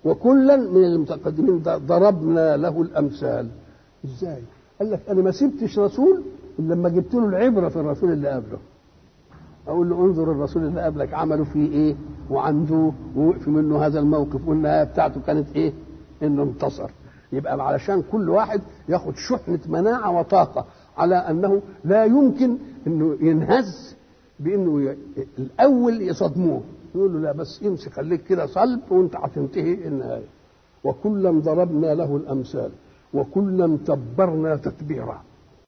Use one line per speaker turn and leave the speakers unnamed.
وكلا من المتقدمين ضربنا له الامثال ازاي قال لك انا ما سبتش رسول الا لما جبت له العبره في الرسول اللي قبله اقول له انظر الرسول اللي قبلك عملوا فيه ايه وعنده ووقف منه هذا الموقف والنهايه بتاعته كانت ايه انه انتصر يبقى علشان كل واحد ياخد شحنه مناعه وطاقه على انه لا يمكن انه ينهز بانه ي... الاول يصدموه يقول له لا بس امسك خليك كده صلب وانت هتنتهي النهايه وكلا ضربنا له الامثال وكلا تبرنا تتبيرا